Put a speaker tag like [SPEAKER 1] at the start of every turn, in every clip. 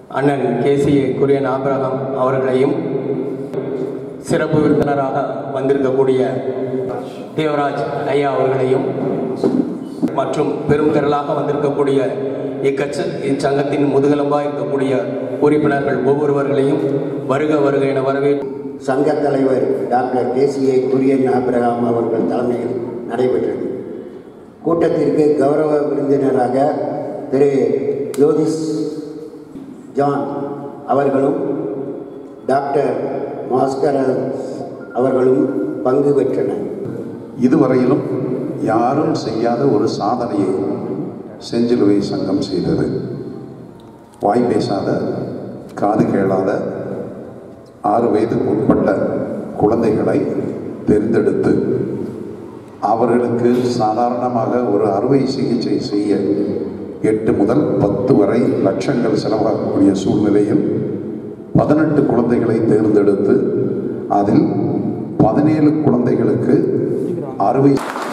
[SPEAKER 1] அண்ணன் KCA Kurien Abraham அவர்களையும் சிறப்பு விருந்தினராக வந்திருக்கக்கூடிய தேவராஜ் ஐயா அவர்களையும் மற்றும் பெரும் திரளாக வந்திருக்கக்கூடிய இக்கட்சி இச்சங்கத்தின் முதுகெலும்பாக இருக்கக்கூடிய உறுப்பினர்கள் ஒவ்வொருவர்களையும் வருக வருக என வரவேற்று
[SPEAKER 2] சங்க தலைவர் டாக்டர் கேசிஏ குரியன் ஆபிரகாம் அவர்கள் தலைமையில் நடைபெற்றது கூட்டத்திற்கு கௌரவ விருந்தினராக திரு ஜோதிஸ் ஜான் அவர்களும் டாக்டர் மாஸ்கர் அவர்களும் பங்கு பெற்றனர்
[SPEAKER 3] இதுவரையிலும் யாரும் செய்யாத ஒரு சாதனையை செஞ்சிலுவை சங்கம் செய்தது வாய் பேசாத காது கேளாத ஆறு வயதுக்கு உட்பட்ட குழந்தைகளை தேர்ந்தெடுத்து அவர்களுக்கு சாதாரணமாக ஒரு அறுவை சிகிச்சை செய்ய எட்டு முதல் பத்து வரை லட்சங்கள் செலவாகக்கூடிய சூழ்நிலையில் பதினெட்டு குழந்தைகளை தேர்ந்தெடுத்து அதில் பதினேழு குழந்தைகளுக்கு அறுவை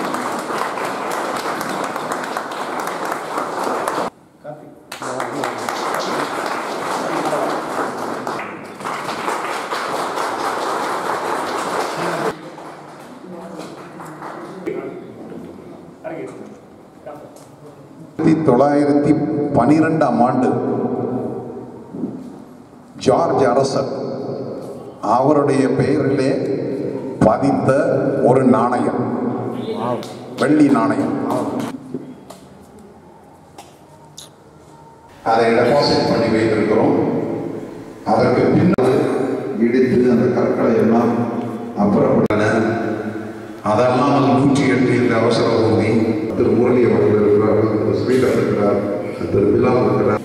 [SPEAKER 3] ஆயிரத்தி தொள்ளாயிரத்தி பனிரெண்டாம் ஆண்டு ஜார்ஜ் அரசர் அவருடைய பெயரிலே பதித்த ஒரு நாணயம் வெள்ளி நாணயம் அதை டெபாசிட் பண்ணி வைத்திருக்கிறோம் அதற்கு பின்னர் இடித்து அந்த கற்களை எல்லாம் அப்புறப்பட்டன அதெல்லாம் நூற்றி எட்டு என்ற அவசர ஊர்தி திரு முரளி அவர்கள் இருக்கிறார்கள் திரு ஸ்ரீதர் இருக்கிறார் திரு பிலால் இருக்கிறார்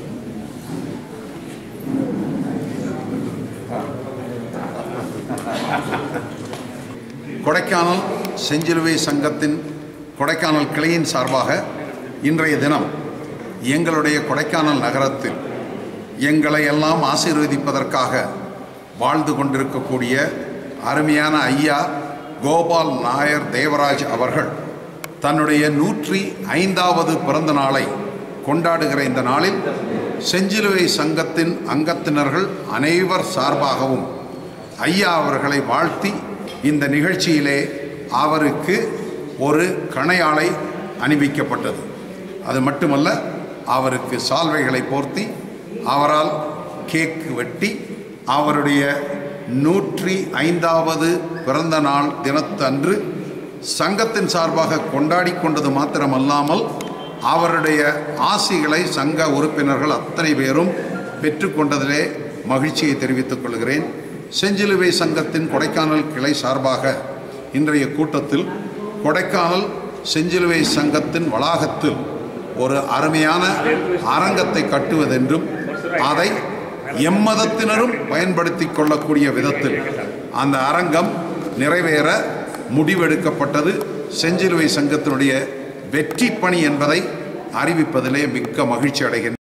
[SPEAKER 4] கொடைக்கானல் செஞ்சிலுவை சங்கத்தின் கொடைக்கானல் கிளையின் சார்பாக இன்றைய தினம் எங்களுடைய கொடைக்கானல் நகரத்தில் எங்களை எல்லாம் ஆசீர்வதிப்பதற்காக வாழ்ந்து கொண்டிருக்கக்கூடிய அருமையான ஐயா கோபால் நாயர் தேவராஜ் அவர்கள் தன்னுடைய நூற்றி ஐந்தாவது பிறந்த நாளை கொண்டாடுகிற இந்த நாளில் செஞ்சிலுவை சங்கத்தின் அங்கத்தினர்கள் அனைவர் சார்பாகவும் ஐயா அவர்களை வாழ்த்தி இந்த நிகழ்ச்சியிலே அவருக்கு ஒரு கணையாளை அணிவிக்கப்பட்டது அது மட்டுமல்ல அவருக்கு சால்வைகளை போர்த்தி அவரால் கேக் வெட்டி அவருடைய நூற்றி ஐந்தாவது பிறந்த நாள் தினத்தன்று சங்கத்தின் சார்பாக கொண்டாடி கொண்டது மாத்திரமல்லாமல் அவருடைய ஆசிகளை சங்க உறுப்பினர்கள் அத்தனை பேரும் பெற்றுக்கொண்டதிலே மகிழ்ச்சியை தெரிவித்துக் கொள்கிறேன் செஞ்சிலுவை சங்கத்தின் கொடைக்கானல் கிளை சார்பாக இன்றைய கூட்டத்தில் கொடைக்கானல் செஞ்சிலுவை சங்கத்தின் வளாகத்தில் ஒரு அருமையான அரங்கத்தை கட்டுவதென்றும் அதை எம்மதத்தினரும் பயன்படுத்தி கொள்ளக்கூடிய விதத்தில் அந்த அரங்கம் நிறைவேற முடிவெடுக்கப்பட்டது செஞ்சிலுவை சங்கத்தினுடைய வெற்றி பணி என்பதை அறிவிப்பதிலே மிக்க மகிழ்ச்சி அடைகின்றேன்